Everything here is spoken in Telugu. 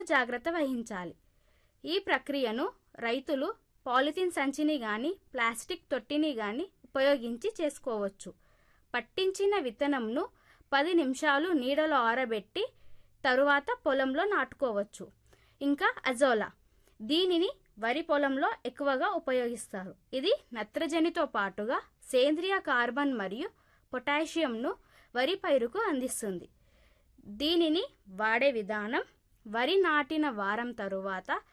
జాగ్రత్త వహించాలి ఈ ప్రక్రియను రైతులు పాలిథిన్ సంచిని గాని ప్లాస్టిక్ తొట్టిని గాని ఉపయోగించి చేసుకోవచ్చు పట్టించిన విత్తనంను పది నిమిషాలు నీడలో ఆరబెట్టి తరువాత పొలంలో నాటుకోవచ్చు ఇంకా అజోలా దీనిని వరి పొలంలో ఎక్కువగా ఉపయోగిస్తారు ఇది నత్రజనితో పాటుగా సేంద్రియ కార్బన్ మరియు పొటాషియంను వరి పైరుకు అందిస్తుంది దీనిని వాడే విధానం వరి నాటిన వారం తరువాత